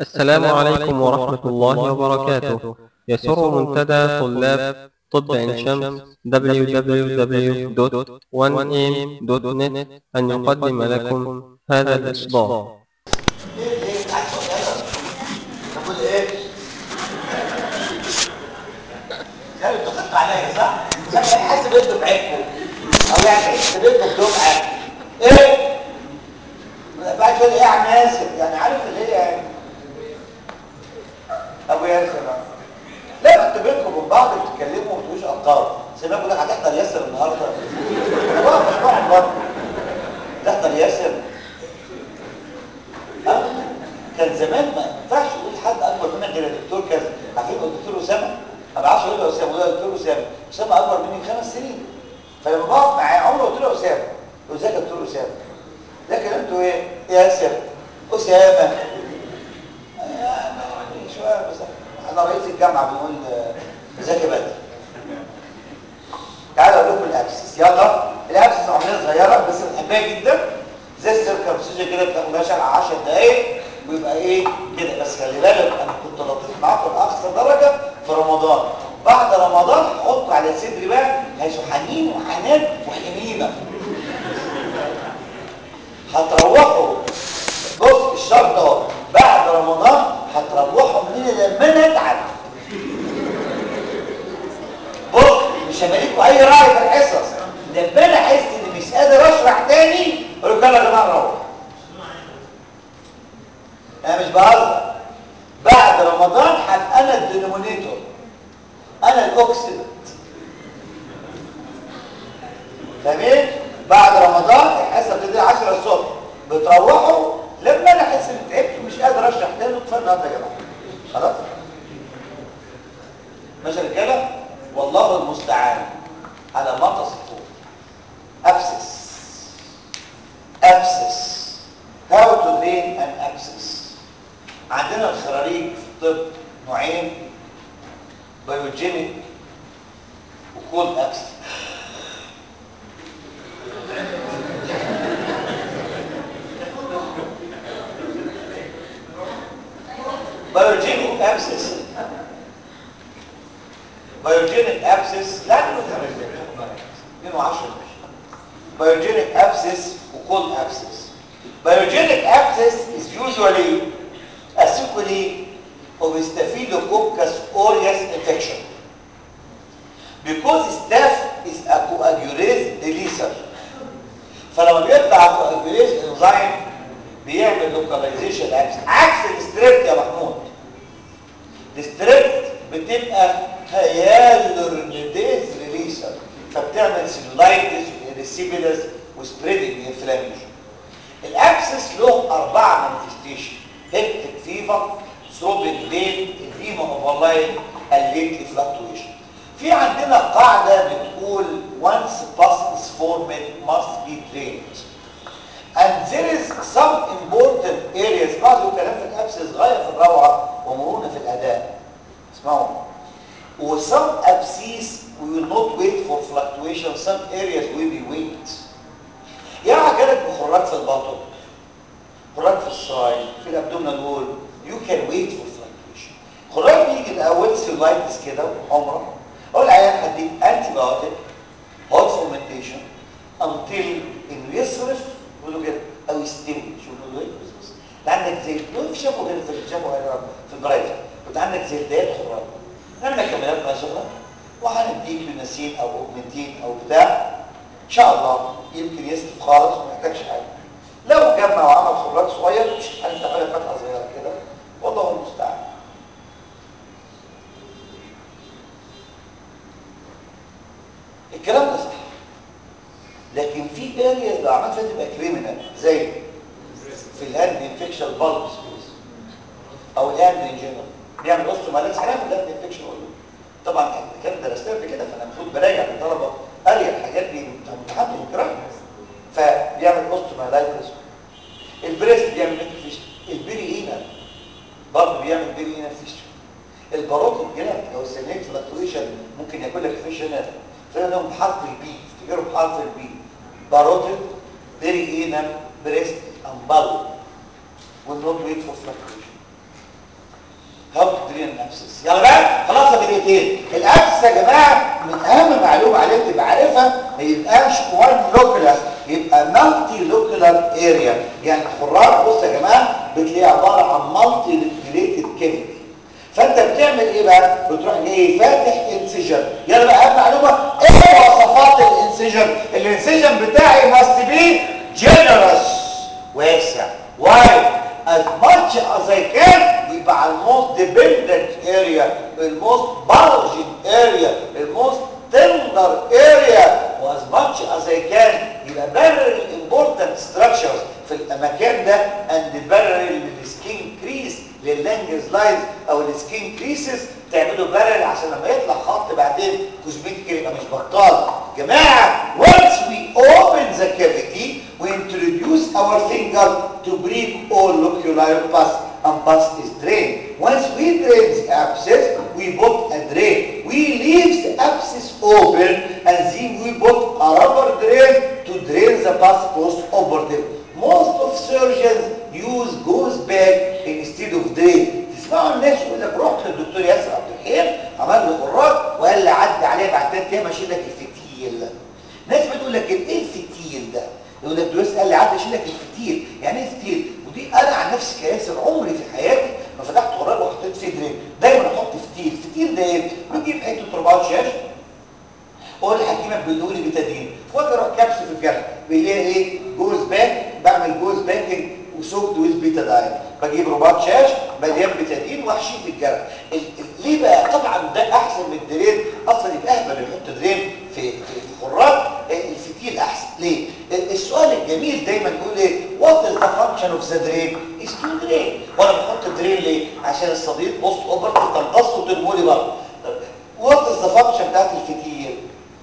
السلام عليكم ورحمة الله وبركاته يسر منتدى طلاب طب عين شمس www.1am.net أن يقدم لكم هذا الإصدار ايه ايه تعال شوف يلا تقول ايه يعني انتوا خدتوا عليا صح؟ صح يعني حاسب انتوا بعينكم او يعني حاسب انتوا بدمعه ايه؟ بعد تقول ايه يا عم ياسر يعني عارف اللي هي يعني ابو ياسر آه. لا انتوا بينكم وبين بعض بتتكلموا وما بتقولوش ارقام سيبك يقول لك هتحضر ياسر النهارده انا بقف مش واحد برضه تحضر ياسر ها؟ كان زمان ما ينفعش تقول حد اكبر منك غير الدكتور كذا عارفين الدكتور اسامه ما بعرفش اقول له اسامه ولا دكتور اسامه اسامه اكبر مني بخمس سنين فلما بقف معاه عمره قلت له اسامه قلت له ازيك يا دكتور اسامه لكن انتوا ايه ياسر اسامه يعني شويه بس احنا رئيس الجامعه بنقول آه، ازيك يا بدر تعالوا اقول لكم الابسس يلا الابسس عمليه صغيره بس بنحبها جدا زي السيركمسيجن كده بتاخد مثلا 10 دقايق ويبقى ايه كده بس خلي بالك انا كنت لطيف معاكم لاقصى درجه في رمضان بعد رمضان هحط على صدري بقى حيث حنين وحنان وحميمه هتروحوا بص الشرط اهو بعد رمضان هتروحوا من هنا لما انا اتعب بص مش همليكوا اي راي في الحصص لما انا احس اني مش قادر اشرح تاني اقول لكم يلا يا جماعه نروح انا مش بهزر بعد رمضان هبقى انا الدينومينيتور انا الاوكسيدنت فاهمين بعد رمضان الحصه بتبتدي 10 الصبح بتروحوا لما انا احس اني تعبت ومش قادر اشرح تاني كفايه النهارده يا جماعه خلاص ماشي يا رجاله والله المستعان على ما تصفون ابسس ابسس هاو تو درين ان ابسس عندنا الخراريج في الطب نوعين بيوجينيك وكولد ابسس بيوجينيك ابسس بيوجينيك ابسس لا نقول 210 بيوجينيك ابسس وكولد ابسس بيوجينيك ابسس is usually a sequelae of staphylococcus aureus infection because staph is a coagulase releaser فلما بيطلع coagulase enzyme بيعمل localization ابسس عكس الستريبت يا محمود الستريبت بتبقى هيالورنيديز ريليسر فبتعمل سيلولايتس وريسيبيلس وسبريدنج انفلاميشن الابسس له اربعه مانيفستيشن هيبتك فيفر ثروبين بين اديما اوفرلاين الليتلي فلكتويشن في عندنا قاعده بتقول once pus is formed must be drained and there is some important areas بعض الكلام في الابسس غايه في الروعه ومرونه في الاداء اسمعوا و some abscess we will not wait for fluctuation some areas will be wait يعني جالك بخراج في البطن خراج في السراي في الابدومينال وول you can wait for fluctuation خراج بيجي الاول سيلايتس كده وحمرا اقول العيان هديك انتي بايوتيك هوت فورمنتيشن until انه يصرف يقولوا كده او يستوي شوفوا له ايه بص بص انت عندك زي دول شافوا كده في شافوا هنا في البرايفت كنت عندك زي الدايات خراج نعمل كمالات نشره وهنديك لنسين او اوجمنتين او بتاع ان شاء الله يمكن يصرف خالص وما يحتاجش حاجه لو جمع وعمل خراج صغير هنفتح له فتحه صغيره كده والله المستعان الكلام ده صح لكن في ارياز لو عملت فيها تبقى كريمنال زي في الهاند انفكشن بالب سبيس او الهاند ان جنرال بيعمل اوستوماليز هنعمل الهاند انفكشن طبعا الكلام ده درستها قبل كده فانا المفروض براجع للطلبه اريا الحاجات دي امتحان الجراحه فبيعمل اوستومالايتس البريست بيعمل ميكروفيش البيري اينا برضه بيعمل بيري اينا فيش الباروت الجنرال لو السنيك فلكتويشن ممكن ياكل لك فيش هنا فلهم بحرف البي افتكروا بحرف البي باروتد بيري اينا بريست امبال will not wait for fluctuation ابسس يلا بقى خلاص بدقيقتين الابسس يا جماعه من اهم معلومه عليك تبقى عارفها ما يبقاش وان لوكولار يبقى مالتي لوكولار اريا يعني الخراج بص يا جماعه بتلاقيه عباره عن مالتي ليكريتد كيفيتي فانت بتعمل ايه بقى بتروح جاي فاتح انسجن يلا بقى اهم معلومه ايه مواصفات الانسجن الانسجن بتاعي must be generous واسع وايد as much as I can يبقى على الموست dependent area الموست bulging area الموست tender area as much as I can يبقى parallel important structures في المكان ده and parallel للسكين كريس لللانجز لاينز او السكين كريسز تعملوا بارل عشان لما يطلع خط بعدين كوزمتيك يبقى مش بطال جماعه once we open the cavity we introduce our finger to break all locular pus and pus is drained once we drain the abscess we put a drain we leave the abscess open and then we put a rubber drain to drain the pus post-operative most of surgeons use goes back instead of drain تسمعوا الناس يقول لك رحت للدكتور ياسر عبد الحليم عمل لي خراج وقال لي عدى عليه بعد ثلاث ايام اشيل لك الفتيل ناس بتقول لك ايه الفتيل ده يقول لك دوس قال لي عدى اشيل لك الفتيل يعني ايه فتيل ودي انا عن نفسي كياسر عمري في حياتي ما فتحت خراج وحطيت فيه درين دايما احط فتيل فتيل ده ايه بجيب حته رباط شاش اقول لحكيمك بيقول لي بتدين واجي اروح كبس في الجرح بيلاقي ايه جوز باك بعمل جوز باكنج وسوكت ويز بيتاداين بجيب رباط شاش مليان بتادين واحشيه في الجرح ال- ال- ليه بقى طبعا ده احسن من الدرين اصلا يبقى اهبل اللي يحط درين في في خراج الفتيل احسن ليه ال- السؤال الجميل دايما يقول ايه وات از ذا فانكشن اوف ذا درين از تو درين وانا بحط درين ليه عشان الصديق بوست اوبر تمتص وترموا لي بره وات از ذا فانكشن بتاعت الفتيل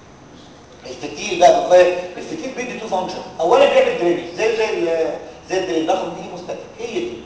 الفتيل بقى بقى الفتيل بيدي تو فانكشن اولا بيعمل درينج زي زي ال- زي الدرين ناخد هي مستاتيك هي دي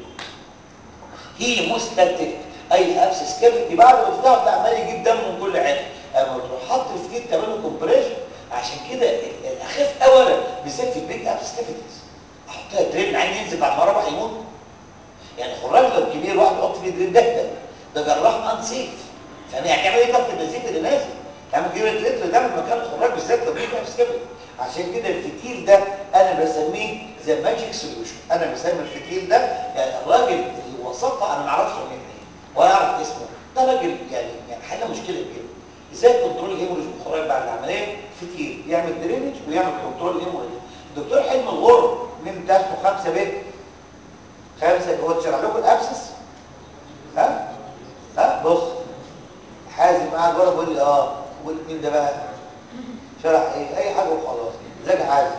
هي مستاتيك اي ابسس كافيتي بعد ما تفتحه تلاقي عمال يجيب دم من كل حته اما تروح حاط الفتيل تعمل له كومبريشن عشان كده ال- الاخف اولا بالذات في البيج ابسس كافيتيز احطها درين عين ينزل بعد ما روح يموت يعني خراج لو كبير واحد يحط فيه درين ده ده ده جراح انسيف فاهم يعني تعمل ايه ضغط النزيف اللي نازل تعمل كده لتر ده من مكان الخراج بالذات لو بيجي نفس كده عشان كده الفتيل ده انا بسميه ذا ماجيك سوليوشن انا بسمي الفتيل ده يعني الراجل اللي وصفها انا ما اعرفش هو مين ايه ولا اعرف اسمه ده راجل يعني يعني حل مشكله كبيره ازاي كنترول الهيموريج الخراج بعد العمليه فتيل يعمل درينج ويعمل كنترول الهيموريج الدكتور حلم الغر من درسه خمسه ب خمسه هو تشرح لكم الابسس ها ها بص حازم قاعد ورا بيقول لي اه بقول مين ده بقى شرح ايه اي حاجه وخلاص ازيك يا حازم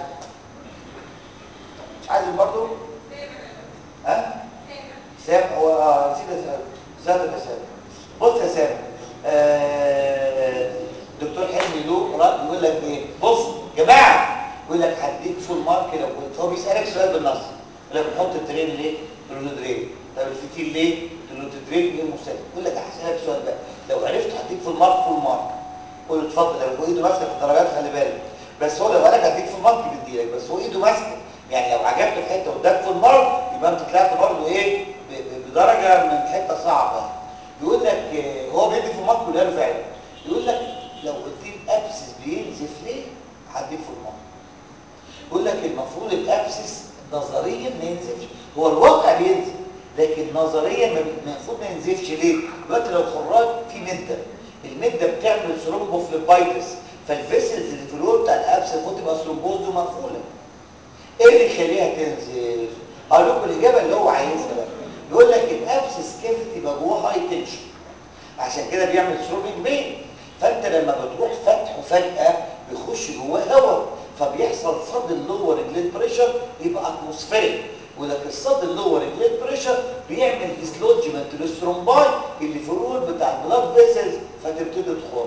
مش حازم برضه ها سام هو اه نسيت اسال ازيك يا سام بص يا سام آه دكتور حلمي له رأي يقول لك ايه بص يا جماعه يقول لك هديك فول مارك لو قلت هو بيسالك سؤال بالنص يقول لك بنحط الترين ليه تقول له درين طب الفتيل ليه تقول له تدرين ايه مستقبل يقول لك هسالك سؤال بقى لو عرفت هديك فول مارك فول مارك قول له اتفضل لو ايده ماسكه في الدرجات خلي بالك بس هو لو قال لك هديك فول مارك بيديلك بس هو ايده ماسكه يعني لو عجبته في حته واداك فول مارك يبقى انت طلعت برضه ايه ب- ب- بدرجه من حته صعبه يقول لك آه، هو بيدي فول مارك وده فعلا يقول لك لو قلت لي الابسس بينزف ليه هديك فول مارك يقول لك المفروض الابسس نظريا ما ينزفش هو الواقع بينزف لكن نظريا ما بي- المفروض ما ينزفش ليه دلوقتي لو خراج في مده المده بتعمل ثرومبوفليبايتس فالفيسلز اللي في الورق بتاع الابسس المفروض تبقى ثرومبوز ومقفوله ايه اللي يخليها تنزف اقول لكم الاجابه اللي هو عايزها بقى يقول لك الابسس كافيتي يبقى جواه هاي تنشن عشان كده بيعمل ثروبنج بين فانت لما بتروح فتحه فجاه بيخش جواه هواء فبيحصل صد اللور ريجليت بريشر يبقى اتموسفيريك ولكن الصد اللور ريجليت بريشر بيعمل ديسلوجمنت للثرومباي اللي في الرول بتاع البلاد فيسلز فتبتدي تخر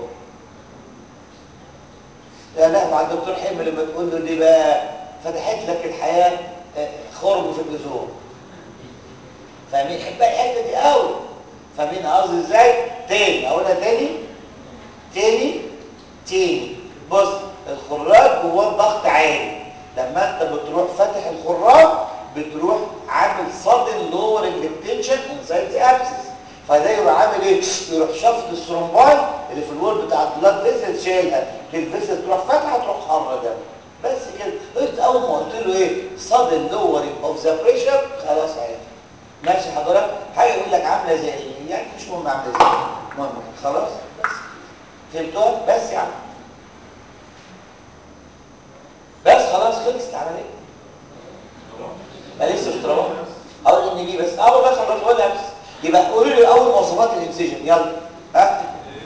لا لا مع الدكتور حلمي لما تقول له دي بقى فتحت لك الحياه آه، خرم في الجذور فاهمين حب الحته دي قوي فاهمين قصدي ازاي تاني اقولها تاني تاني تاني بص الخراج جواه ضغط عالي لما انت بتروح فاتح الخراج بتروح عامل صدن لور التنشن انسايد ذا ابسس فده يبقى عامل ايه يروح شفط الثرومباي اللي في الوول بتاع البلاد فيزل شايلها للفيزل تروح فاتحه تروح حمرا ده بس كده قلت اول ما قلت له ايه صاد لورنج اوف ذا بريشر خلاص عرفت ماشي حضرتك حاجه يقول لك عامله زي ايه يعني مش مهم عامله زي ايه المهم خلاص بس فهمتوها بس يا عم بس خلاص خلصت العمليه ما لسه مش طالما اقول ان دي بس اول بس خلاص ولا بس يبقى قولوا لي اول مواصفات الانسجن يلا ها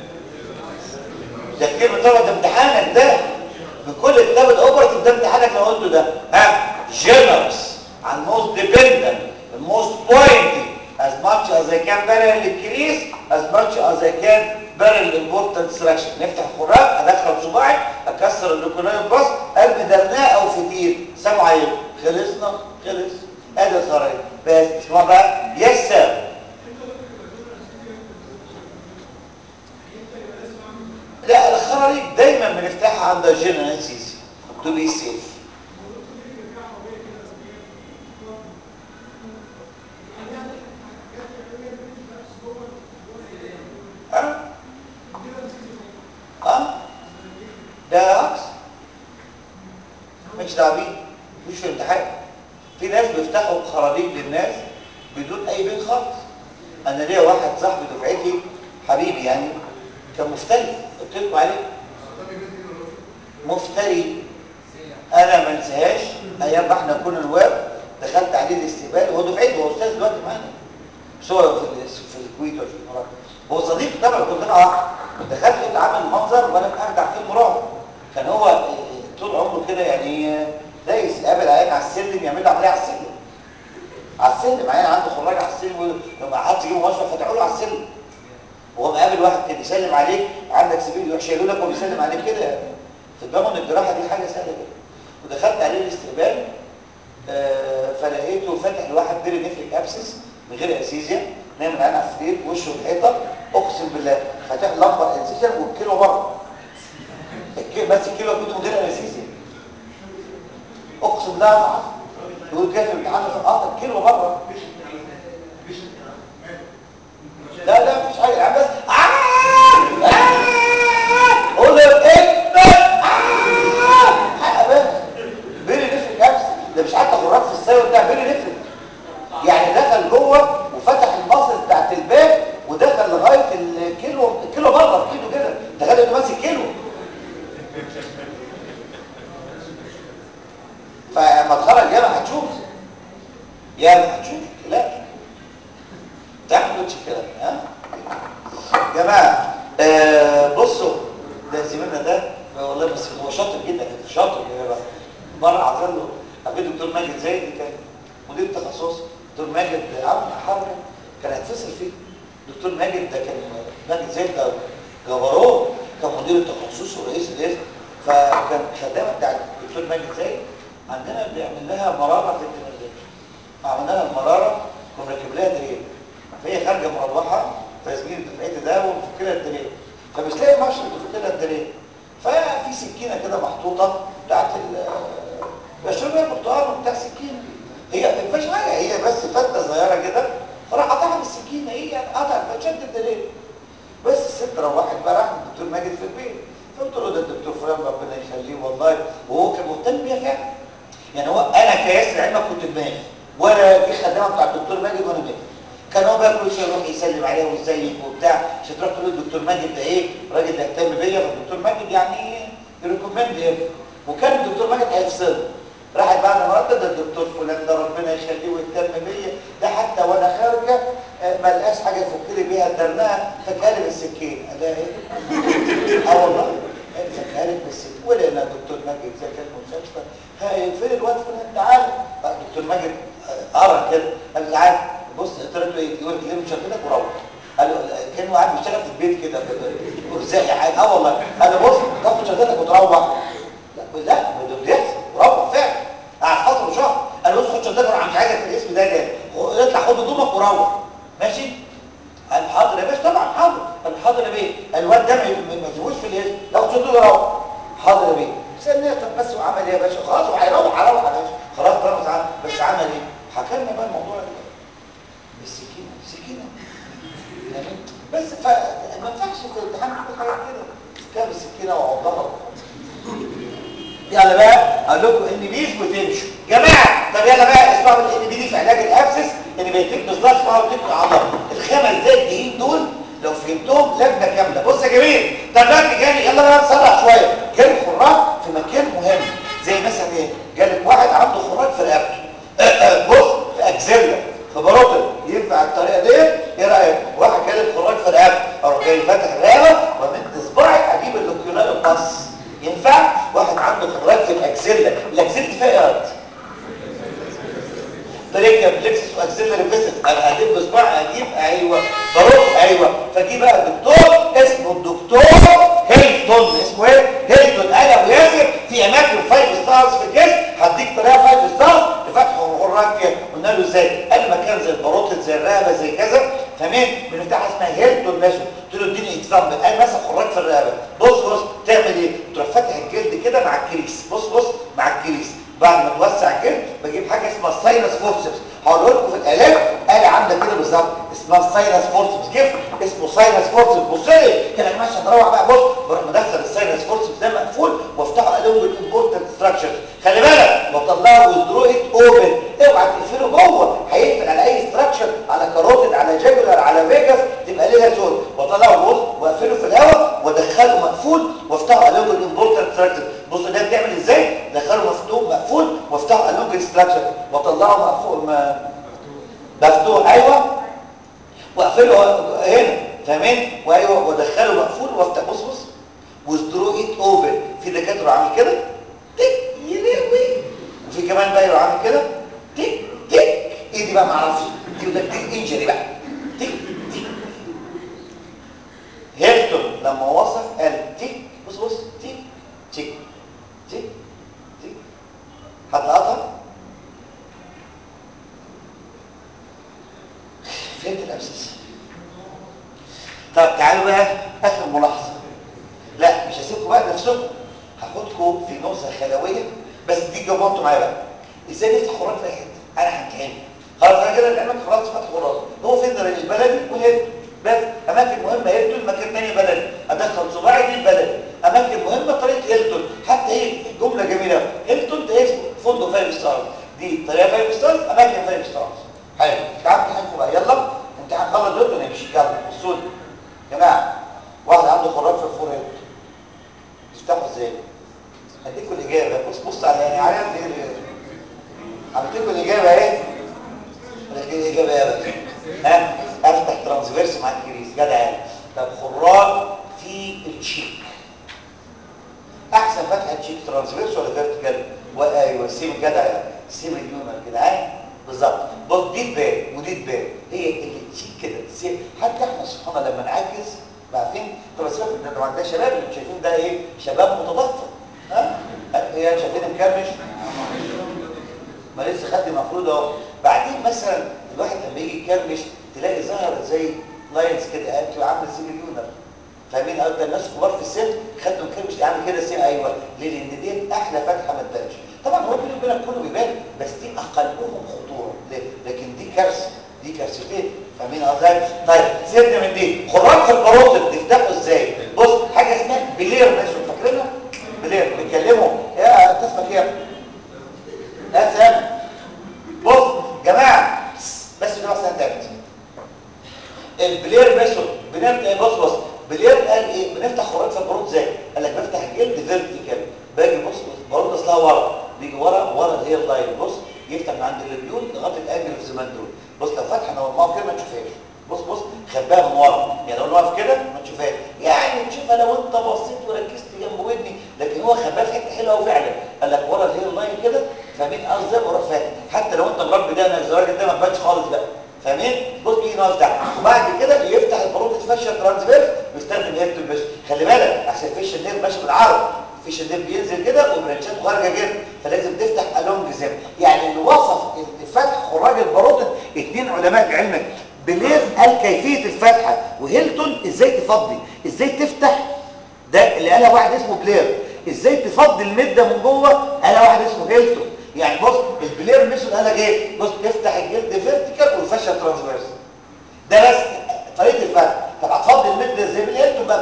ده كلمه طبعا ده امتحانك ده بكل كتاب الاوبرتيف ده امتحانك لو قلته ده ها جنرس على الموست ديبندنت الموست بوينتي as much as I can barrel increase as much as I can barrel important distraction نفتح الخراج ادخل صباعي اكسر اللوكولاين باس ارمي درناه او فتيل سامع عليه خلصنا خلص ادي الخراج بس مش ما بقى يس سير لا الخراريج دايما بنفتحها عند الجنرال سيسي تو بي سيف اه اه ده عكس مش دعوه بيه مش في امتحان في ناس بيفتحوا خراريج للناس بدون اي بين خالص انا ليا واحد صاحبي دفعتي حبيبي يعني كان مفتري قلت لكم عليه مفتري انا ما انساهاش ايام ما احنا كنا نواب دخلت عليه الاستقبال هو دفعتي هو استاذ دلوقتي معانا مش هو في ال- في الكويت ولا في الامارات هو صديق طبعا كنا دفعه واحده دخلت لقيته عامل منظر وانا اجدع فيلم رعب كان هو آه، طول عمره كده يعني آه، دايس يقابل عيان على السلم يعمل له عمليه على السلم على السلم عيان عنده خراج على السلم يقول له لما حد يجيبه مشرف فتحوا له على السلم وهو مقابل واحد كده يسلم عليك عندك سبيل يروح شايله لك وبيسلم عليك كده يعني تضمن ان الجراحه دي حاجه سهله جدا ودخلت عليه الاستقبال آه، فلقيته فاتح لواحد بيري نفرك ابسس من غير اسيزيا نايم العين على السرير وشه الحيطه اقسم بالله فاتح لمبه انسيجن والكيلو بره الكيلو بس الكيلو كده من غير انسيزيا اقسم بالله العظيم يقول كده في الامتحان اه الكيلو بره لا لا مفيش حاجه العيال بس آه! آه! قول له ايه حق بس بيري نفرك ابس ده مش حتى خراج في الساوي بتاع بيري نفرك يعني دخل جوه وفتح المصل بتاعت الباب ودخل لغايه الكيلو الكيلو بره في ايده كده تخيل انه ماسك كيلو فلما اتخرج ياما هتشوف ياما هتشوف لا تاخدوش الكلام ده، ها جماعه آه بصوا ده زميلنا ده والله بس هو شاطر جدا شاطر يا جماعه مره عزل له قابلت دكتور ماجد زايد اللي كان مدير تخصص دكتور ماجد عمل حركه كان هيتفصل فيه دكتور ماجد ده كان ماجد زايد ده جبروت كان مدير التخصص ورئيس القسم فكان خدامه بتاع الدكتور ماجد زايد عندنا بيعمل لها مراره في الدماغ عملنا لها المراره كنا راكب لها دريل فهي خارجه مروحه فزميل دفعتي ده ومفك لها الدريل فمش لاقي مشرط تفك لها الدريل ففي سكينه كده محطوطه بتاعت ال بشرب هي برتقال وبتاع سكينه هي ما فيهاش حاجه هي بس فته صغيره كده فراح قطعها بالسكينه هي قطعت فشد الدريل بس الست روحت بقى راحت الدكتور ماجد في البيت فقلت له ده الدكتور فلان ربنا يخليه والله وهو كان مهتم بيها فعلا يعني هو انا كياسر علمك كنت دماغي ولا في خدامه بتاع الدكتور ماجد وانا دماغي كان هو بقى كل شويه يروح يسلم عليها وازيك وبتاع عشان تروح تقول الدكتور ماجد ده ايه راجل ده اهتم بيا فالدكتور ماجد يعني يريكومند ايه وكان الدكتور ماجد هيفصله راحت بعد ما رد ده الدكتور فلان ده ربنا يخليه ويهتم بيا ده حتى وانا خارجه آه، ما لقاش حاجه يفك لي بيها الدرنقه فكها لي بالسكين قال لها ايه؟ اه والله فكها لي بالسكين ولقينا الدكتور ماجد زي كان المستشفى هاي فين الواد فلان تعالى بقى الدكتور ماجد آه، قرا كده قال لي تعالى بص قلت له ايه يقول لك ليه مشغلك وروح قال له كانه قاعد بيشتغل في البيت كده ازاي يا حاج اه والله قال له بص تاخد شغلك وتروح لا لا ده بيحصل روح فعلا قعد فتره شهر قال له بص خد شغلك انا مش عايزك في الاسم ده تاني اطلع خد هدومك وروح ماشي قال حاضر يا باشا طبعا حاضر قال حاضر يا بيه الواد ده ما ما يجيبوش في الاسم لو شغله يروح حاضر يا بيه استنى طب بس وعمل ايه يا باشا خلاص وهيروح هيروح يا باشا خلاص طبعا تعالى بس عمل ايه حكى لنا بقى الموضوع ده بالسكينه سكينه يعني بس في الامتحان كل حاجه كده كام السكينه وعضها يلا بقى اقول لكم ان بيز وتمشوا جماعه طب يلا بقى اسمعوا الان بي دي في علاج الابسس ان بيتم بالظبط اسمعوا بتبقى عضله الخمس دقايق الجايين دول لو فهمتهم لجنه كامله بص يا جميل طب دلوقتي جالي يلا بقى نسرع شويه جالي خراج في مكان مهم زي مثلا ايه جالك واحد عنده خراج في رقبته بص في اكزيلا في باروتل ينفع الطريقه ديت ايه رايك واحد جالك خراج في رقبته اروح جاي فاتح الرقبه ومد صباعي اجيب اللوكيولار القص ينفع واحد عنده خراج في الاكزيلا الاكزيلا دي فيها ايه بريكا بلكسس واكسلري فيسس انا هدب بصباعي اجيب ايوه بروح ايوه فجي بقى الدكتور اسمه الدكتور هيلتون اسمه ايه هيلتون قال ابو ياسر في اماكن فايف ستارز في الجسم هديك طريقه فايف ستارز لفتح الخراج فيها قلنا له ازاي قال مكان زي الباروتل زي الرقبه زي كذا تمام بنفتحها اسمها هيلتون ميثود قلت له اديني اكزامبل قال مثلا خراج في الرقبه بص بص تعمل ايه تروح فاتح الجلد كده مع الكريس بص بص مع الكريس بعد ما توسع الجلد بجيب حاجه اسمها الساينس فورسبس هقول لكم في العلاج آلة عامله كده بالظبط اسمها الساينس فورسبس كيف اسمه ساينس فورسبس بص لي كده يا جماعه عشان اروح بقى بص بروح مدخل الساينس فورسبس ده مقفول وافتحه الوم بالامبورتنت ستراكشرز خلي بالك واطلعه وذرو ات اوبن اوعى تقفله جوه هيقفل على اي ستراكشر على كاروتيد على جاجولار على فيجاس تبقى ليها سود واطلعه بص واقفله في الهواء وادخله مقفول وافتحه الوم بالامبورتنت ستراكشر بص ده بتعمل ازاي دخله مفتوح مقفول وافتحه الوم ستراكشر واطلعه مقفول مفتوح ايوه واقفله هنا فاهمين وايوه وادخله مقفول وافتح بص بص وذرو ات اوبن في دكاتره عامل كده تك يلوي وفي كمان بقى يبقى عامل كده تك تك ايه دي بقى ما اعرفش يقول لك دي انجري بقى تك تك هيلتون لما وصف قال تك بص بص تك تك تك تك حد قطع فهمت الابسس طب تعالوا بقى اخر ملاحظه لا مش هسيبكم بقى نفسكم هاخدكم في نقطه خلويه بس دي جاوبتوا معايا بقى ازاي نفتح خراج في اي حته انا همتحن خلاص انا كده كلامك خلاص فتح خراج هو فين البلدي والهند بس اماكن مهمه هيلتون مكان تاني بلدي ادخل صباعي دي البلدي اماكن مهمه طريقه هيلتون حتى هي جمله جميله هيلتون ده اسمه فندق فايف ستارز دي طريقه فايف ستارز اماكن فايف ستارز حلو تعالوا امتحانكم بقى يلا امتحان خلص دول ونمشي يلا بصوا لي يا جماعه واحد عنده خراج في الفور هيد يفتحوا ازاي هديكوا الاجابه بص بص على يعني عارف ايه عملت لكم الاجابه اهي ولكن الاجابه يا باشا ها افتح ترانسفيرس مع الكريس جدع يعني طب خراج في التشيك احسن فتحه تشيك ترانسفيرس ولا فيرتيكال وايوه سيم جدع يعني سيم اليوم يا جدعان بالظبط بص دي تبان ودي تبان هي اللي تشيك كده سيم حتى احنا سبحان الله لما نعجز عارفين طب بس ده طبعا ده شباب اللي شايفين ده ايه شباب متضفر ها هي شايفين مكرمش ما لسه خدت المفروض اهو بعدين مثلا الواحد لما يجي يكرمش تلاقي ظهرت زي لاينز كده انت عامل زي اليونر فاهمين اكتر الناس كبار في السن خدوا مكرمش عامل كده سي ايوه ليه لان دي احلى فتحه ما تبانش طبعا هو بيني وبينك كله بيبان بس دي اقلهم خطوره ليه لكن دي كارثه دي كارثتين فاهمين قصدي طيب سيبنا من دي خراج في الباروتل تفتحوا ازاي بص حاجه اسمها بلير ماشي فاكرينها بلير بيتكلموا يا تفك يا لا سامع بص جماعه بس ده مثلا تالت البلير ميثود بنفتح بص بص بلير قال ايه بنفتح خراج في الباروت ازاي قال لك بفتح الجلد فيرتيكال باجي بص الباروت اصلها ورا بيجي ورا ورا اللي هي اللاين بص يفتح من عند الليبيول لغايه الانجل في زمان دول بص لو فتحه نورمال كده ما تشوفهاش بص بص خباها من ورا يعني لو واقف كده ما تشوفهاش يعني تشوفها لو انت بصيت وركزت جنب ودني لكن هو خباها في حته حلوه قوي فعلا قال لك ورا اللي هي اللاين كده فاهمين قصدي وروح فاتح حتى لو انت مربي دقنك زي الراجل ده ما تبانش خالص بقى فاهمين بص بيجي ناقص ده وبعد كده يفتح الباروت فاشيا ترانسفيرس ويستخدم هيلتون بس خلي بالك عشان الفيش النير ماشي بالعرض الفيش النير بينزل كده وبرانشات خارجه كده فلازم تفتح الونج زم يعني اللي وصف فتح خراج الباروت اثنين علماء علمك بلير قال كيفيه الفتحه وهيلتون ازاي تفضي ازاي تفتح ده اللي قالها واحد اسمه بلير ازاي تفضي المده من جوه قالها واحد اسمه هيلتون يعني بص البلير ميثود قال لك ايه بص تفتح الجلد فيرتيكال والفاشيا ترانسفيرس ده بس طريقه الفتح طب هتفضي المده ازاي بالهيلتون بقى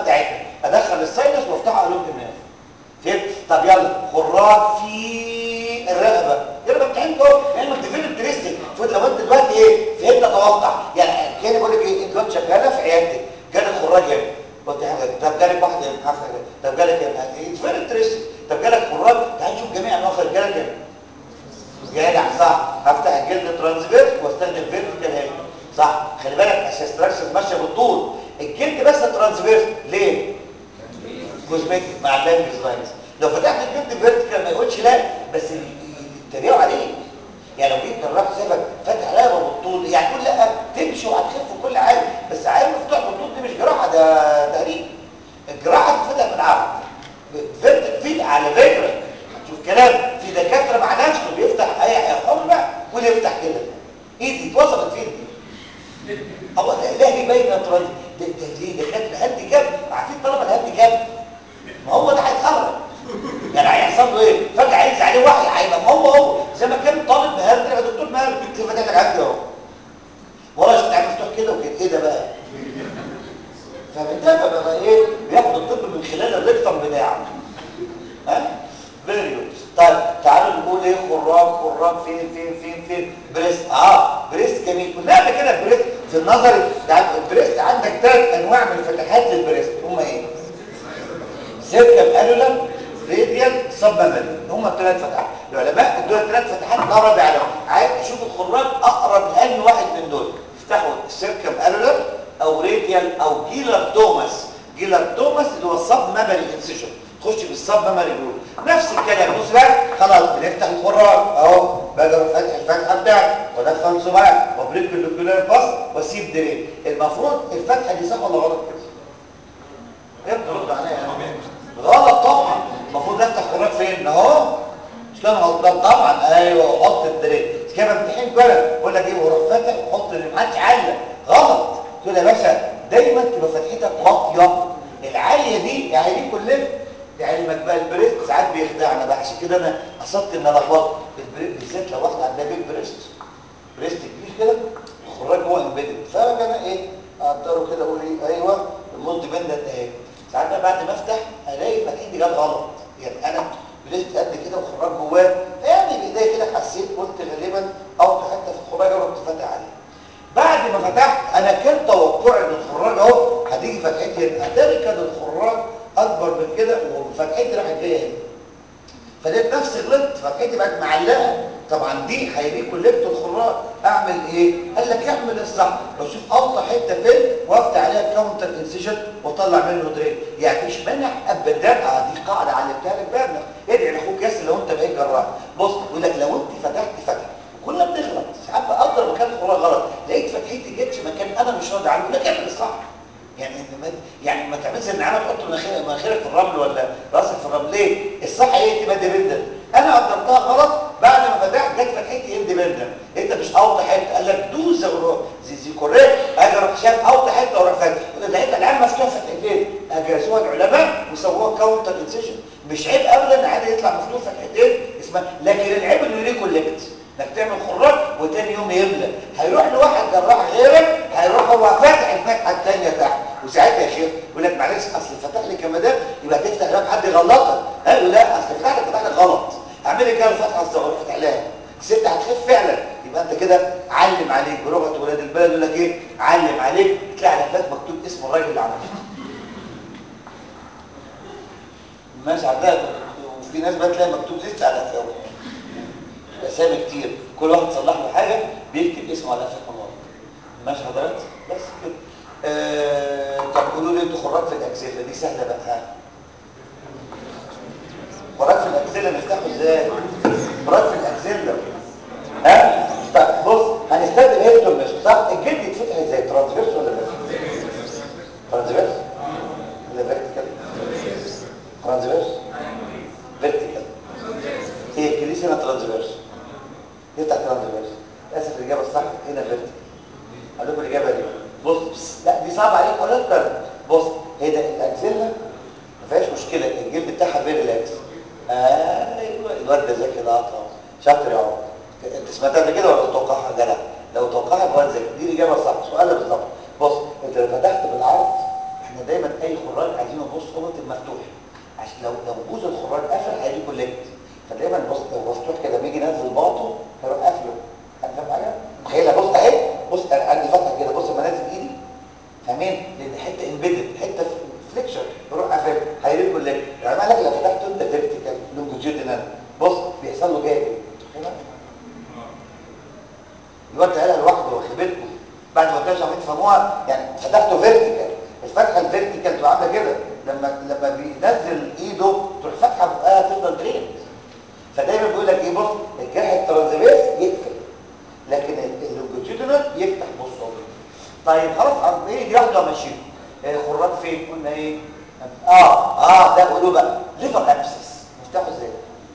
للساينس وافتحه الون الناس فهمت طب يلا خراج في الرقبه الرقبه بتاعتك اهو لانك ديفيلوب تريستنج المفروض لو انت دلوقتي ايه فهمت اتوقع يعني كان بقول لك ايه انت دلوقتي شغاله في عيادتك جالك خراج هنا قلت حاجه طب جالك واحد هنا عارف حاجه طب جالك هنا ديفيلوب تريستنج طب جالك خراج تعال نشوف جميع انواع خراج جالك هنا جدع صح هفتح الجلد ترانسفيرس واستخدم فيرتيكال هيد صح خلي بالك عشان ستراكشر ماشيه بالطول الجلد بس ترانسفيرس ليه كوزمتيك مع اللانجز لاينز لو فتحت الجلد فيرتيكال ما يقولش لا بس يتريقوا عليه يعني لو جيت جراح سبب فتح رقبه بالطول يعني تقول لا تمشي وهتخف كل حاجه بس عين مفتوح بالطول دي مش جراحه ده تهريب الجراحه تتفتح من عرض فيرتيك فيد على فكره شوف كلام في دكاتره مع نفسه بيفتح اي حمى واللي يفتح كده ايدي اتوصلت فين دي هو لا هي باينه ترانز ده ده ليه دكاتره هاندي كاب عارفين طلبه الهاندي كاب ما هو ده هيتخرج يعني هيحصل له ايه فجاه هينزل عليه وحي هيبقى ما هو هو زي ما كان طالب مهاري طلع دكتور مهاري كيف فاتح لك عندي اهو ورا شفت عامل مفتوح كده وكده ايه ده بقى فمن ده بقى, بقى ايه بياخد الطب من خلال الريكتم بتاعه ها فيري جود طيب تعالوا نقول ايه خراج خراج فين فين فين فين بريست اه بريست جميل قلنا قبل كده بريست في النظري البريست عندك ثلاث انواع من الفتحات للبريست هم ايه سيركم انولم راديال سبمامري هم الثلاث فتحات العلماء ادوا ثلاث فتحات لا رابع لهم عايز تشوف الخراج اقرب لاني واحد من دول افتحوا السيركم انولم او راديال او جيلر توماس جيلر توماس اللي هو السب مامري انسيشن تخش بالسب مامري جروب نفس الكلام بص بقى خلاص بنفتح الخراج اهو باجي اروح فاتح الفتحه بتاعتي وادخل صباعي وابريك اللوكيولار باس واسيب درين المفروض الفتحه دي صح ولا غلط كده؟ انت رد عليا غلط طبعا المفروض افتح خراج فين اهو مش كان غلطان طبعا ايوه وحط الدرين كده امتحان كده بقول لك ايه وروح فاتح وحط اللي محدش علق غلط تقول يا باشا دايما تبقى فتحتك واطيه العاليه دي يعني دي كلنا لعلمك بقى البريست ساعات بيخدعنا بقى عشان كده انا قصدت ان انا لخبطت البريست بالذات لو واحده عندها بيج بريست بريست كبير كده الخراج جوه امبيدد فاجي انا ايه اقدره كده اقول ايه ايوه المولد بندت اهي ساعات بقى بعد ما افتح الاقي فتحتي جت غلط يعني انا بريست قد كده وخراج جواه يعني بايديا كده حسيت قلت غالبا اوطى حته في الخراج ورحت فاتح عليه بعد ما فتحت انا كان توقعي ان الخراج اهو هتيجي فتحتي هنا اتاري كان الخراج اكبر من كده وفتحتي راحت جايه هنا فلقيت نفسي غلطت فتحتي بقت معلقه طبعا دي هيريكوا لبت الخراج اعمل ايه قال لك اعمل الصح بشوف اوطى حته فين وافتح عليها كاونتر انسيجن واطلع منه درين يعني مفيش مانع ابدا اه دي قاعده علمتها لك بقى ادعي لاخوك ياسر لو انت بقيت جراح بص يقول لك لو انت فتحت فتحه كلنا بنغلط ساعات بقدر مكان الخراج غلط لقيت فتحتي جتش مكان انا مش راضي عنه لك اعمل الصح يعني ما يعني ما تعملش ان انا تحط مناخيرك في الرمل ولا راسك في الرمل ليه الصح ايه تبقى ديبندنت انا قدرتها غلط بعد ما فتحت جت فتحتي اندبندنت انت مش اوطى حته قال لك دوس زي زي كوريكت اجي اروح شاف اوطى حته واروح فاتح ده حته العيال مفتوحه فتحتين اجازوها العلماء وسووها كاونتر انسيشن مش عيب ابدا عادي يطلع مفتوح فتحتين اسمها لكن العيب انه يريكولكت انك تعمل خراج وتاني يوم يملى هيروح لواحد جراح غيرك هيروح هو فاتح الفتحه الثانيه تحت وساعتها يا شيخ يقول لك معلش اصل فتح لي كمادات يبقى تفتح لك حد يغلطك ها يقول لا اصل فتح لك فتح لك غلط اعملي كده الفتحه الصغيره فتح لها الست هتخف فعلا يبقى انت كده علم عليك بلغه ولاد البلد يقول لك ايه علم عليك تلاقي على الفات مكتوب اسم الراجل اللي عمله ماشي عندها وفي ناس بقى تلاقي مكتوب لسه على الفات اسامي كتير كل واحد صلح له حاجه بيكتب اسمه على قفا الله ماشي حضرتك بس كده آه طب قولوا لي انتوا خراج في الاكسيلا دي سهله بقى ها خراج في الاكسيلا نفتحه ازاي خراج في الاكسيلا ها طب بص هنستخدم هيستون مش صح الجلد يتفتح ازاي ترانسفيرس ولا فيرتيكال ترانسفيرس ولا فيرتيكال ترانسفيرس فيرتيكال هي الكنيسه هنا ترانسفيرس يفتح ترانسفيرس للاسف الاجابه الصح هنا فيرتيكال اقول لكم الاجابه دي بص بس لا دي صعبه عليك ولا تكرر بص هي ده الاكزيلا ما فيهاش مشكله الجلد بتاعها فيري ريلاكس ايوه الواد ده ذكي ده طبعا شاطر يا عمر انت سمعتها قبل كده ولا توقعها جدع لو توقعها يبقى ذكي دي الاجابه الصح سؤالها بالظبط بص انت لو فتحت بالعرض احنا دايما اي خراج عايزين عايزينه بص اوبت مفتوح عشان لو لو بوز الخراج قفل هيجي كولكت فدايما بص لو مفتوح كده لما يجي ينزل باطه هيروح قافله فاهم حاجه؟ متخيلها بص اهي بص انا عندي فتحه كده بص لما نازل ايدي فاهمين؟ لان حته امبيدد حته فليكشر يروح قافل هيجي كولكت يعني معنى لك لو فتحته انت فيرتيكال لونجيتودينال بص بيحصل له جاي الواد قالها لوحده وخبرته بعد ما كانش عارفين تفهموها يعني فتحته فيرتيكال الفتحه الفيرتيكال تبقى عامله كده لما لما بينزل ايده تروح فاتحه بقها تفضل درين فدايما بيقول لك ايه بص الجرح الترانزفيرس يقفل لكن اللونجيتودينال يفتح بص اهو طيب خلاص ايه دي واحده ماشيه إيه خراج فين قلنا ايه اه اه ده قولوا بقى ليفر ابسس نفتحه ازاي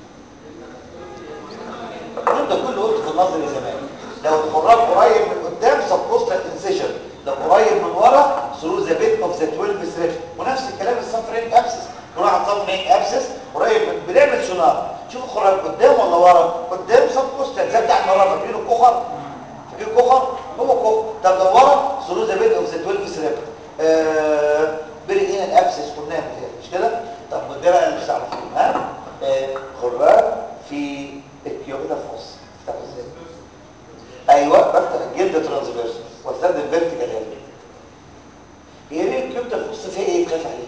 الكلام ده كله قلت في النظري زمان لو الخراج قريب من قدام سبكوستال انسيشن لو قريب من ورا ثرو ذا بيت اوف ذا 12 ثريد ونفس الكلام السفرين ابسس نروح على السفرين ابسس قريب من بنعمل سونار شوف الخراج قدام ولا ورا قدام سبكوستال زي بتاع المره فاكرين الكخر فاكرين الكخر هو كخر طب لو ورا ثرو ذا بيت اوف ذا 12 ثريد آه بيري هنا الابسس قلناها مش كده طب ده بقى اللي مش عارفين ها آه خراج في الكيوبيتال فوس افتحه ازاي ايوه بفتح الجلد ترانسفيرس واستخدم فيرتيكال هيلب هي ليه الكيوبيتال فوس فيها ايه تخاف عليه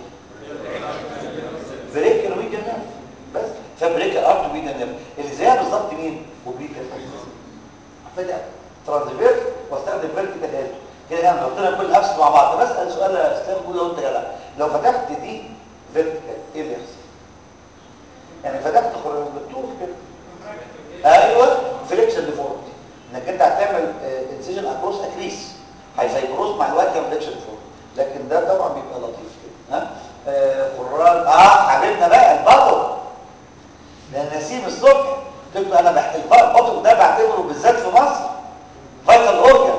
بريك الميديا نيرف بس فبريك الارت ميديا نيرف اللي زيها بالظبط مين وبريك الفوس فتح ترانسفيرس واستخدم فيرتيكال هيلب كده احنا حطينا كل ابس مع بعض بسال سؤال يا اسلام قول لو انت جدع لو فتحت دي فيرتيكال ايه اللي يحصل يعني فتحت خرج بالطول كده ايوه فريكشن ديفورمتي انك انت هتعمل انسيجن اكروس اكريس هيفايبروز مع الوقت كان فريكشن ديفورمتي لكن ده طبعا بيبقى لطيف كده ها خراج اه حبيبنا بقى البطل ده نسيم الصبح قلت له انا بح... البطل ده بعتبره بالذات في مصر فايتال اورجان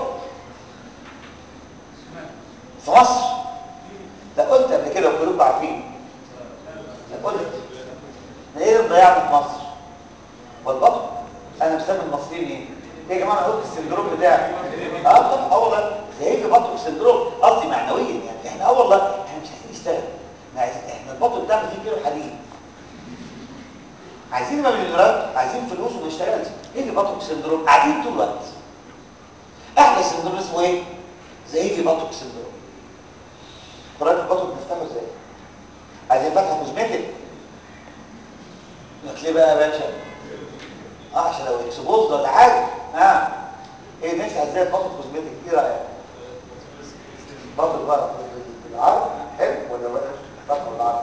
في مصر ده قلت قبل كده وكلكم عارفين ده قلت ايه اللي ضيعنا في مصر والبطن انا مسمي المصريين ايه ايه يا جماعه قلت السندروم بتاعي اه طب اه والله زي في بطن السندروم قصدي معنويا يعني احنا اه والله احنا مش عايزين نشتغل احنا عايزين احنا البطن بتاعنا فيه كيلو حديد عايزين مليونيرات عايزين فلوس وما نشتغلش ايه في بطن السندروم قاعدين طول الوقت احلى سندروم اسمه ايه زي في بطن السندروم قرار البطن بنفتحه ازاي عايزين فتحه كوزمتيك قلت ليه بقى يا باشا اه عشان لو اكسبوز ولا حاجه اه ايه نفتح ازاي بطل كوزمتيك ايه رايك بطل بقى بالعرض حلو ولا ولا بطل بالعرض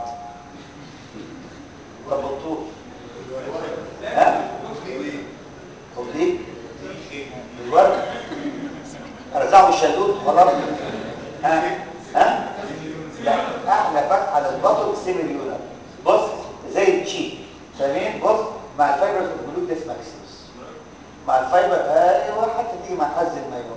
طب بالطول ها طب ليه بالورد ارزعه بالشلوت خلاص ها ها لا احلى فتحه للبطل سيميليونر بص زي التشيك فاهمين بص مع الفايبر الجلوتس ماكسيمس مع الفايبر ايوه حتى تيجي مع حز المايو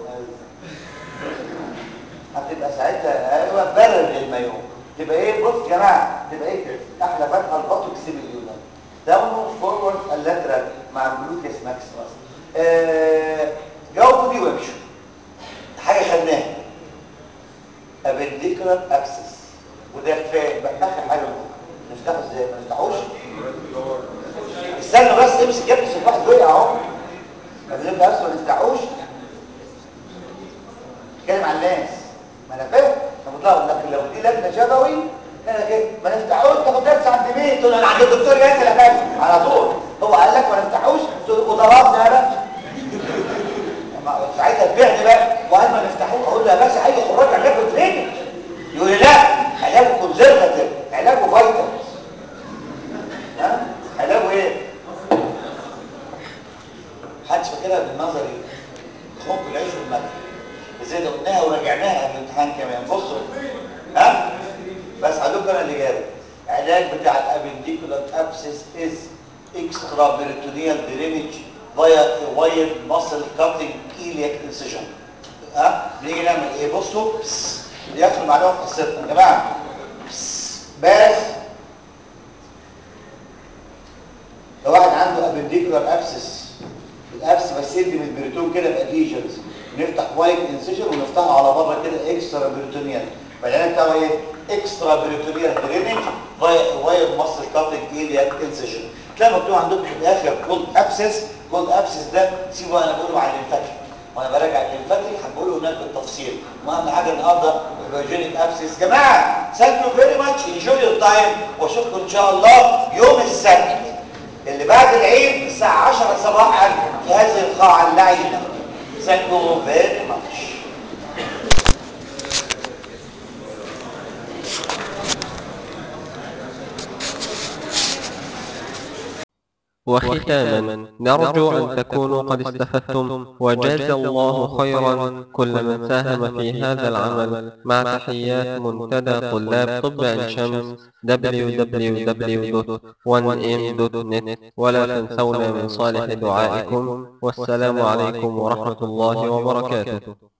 هتبقى ساعتها ايوه برر للمايو تبقى ايه بص يا جماعه تبقى ايه كده احلى فتحه البطن سيميليونر داون فورورد اللاترال مع الجلوتس ماكسيمس آه جاوبوا دي وامشوا حاجه خدناها ابنديكولار اكسس وده كفايه بقى اخر حاجه نفتحه ازاي ما نفتحوش استنى بس امسك يا ابني الواحد وقع اهو ما بنبقى اصلا ما نفتحوش اتكلم عن الناس ما انا فاهم طب لا لكن لو دي لجنه شفوي انا كده ما نفتحوش تاخد درس عند مين تقول انا عند الدكتور ياسر يا فندم على طول هو قال لك ما نفتحوش تقول وضربنا يا باشا ساعتها تبيعني بقى وقال ما نفتحوش اقول له يا باشا اي خراج علاجه تريننج يقول لي لا علاجه كونزرفاتيف علاجه فايتال ها علاجه ايه محدش فاكرها بالنظري خنق العيش والملح ازاي ده قلناها وراجعناها في الامتحان كمان بصوا ها بس هقول لكم انا الاجابه علاج بتاع الابنديكولار ابسس از اكسترا بيريتونيال درينج فايا واير ماسل كاتنج ايلياك انسيجن ها بنيجي نعمل ايه بصوا ياخدوا المعلومه في حصتنا يا جماعه بس لو واحد عنده ابنديكولار ابسس الابس بس يدي من البريتون كده باديجنز نفتح وايت انسيجن ونفتحه على بره كده اكسترا بريتونيال العلاج بتاعه ايه اكسترا بريتوريال درينج واير مصر كاتنج ايلياك انسجن تلاقي مكتوب عندكم في الاخر كولد ابسس كولد ابسس ده سيبوا انا بقوله على الليمفاتيك وانا براجع الليمفاتيك هنقوله هناك بالتفصيل واهم حاجه النهارده الفيرجينيك ابسس جماعه ثانك يو فيري ماتش انجوي يور تايم واشوفكم ان شاء الله يوم السبت اللي بعد العيد الساعه 10 صباحا في هذه القاعه اللعينه ثانك يو فيري ماتش وختاما نرجو أن تكونوا قد استفدتم وجاز الله خيرا كل من ساهم في هذا العمل مع تحيات منتدى طلاب طب عين شمس www.1m.net ولا تنسونا من صالح دعائكم والسلام عليكم ورحمة الله وبركاته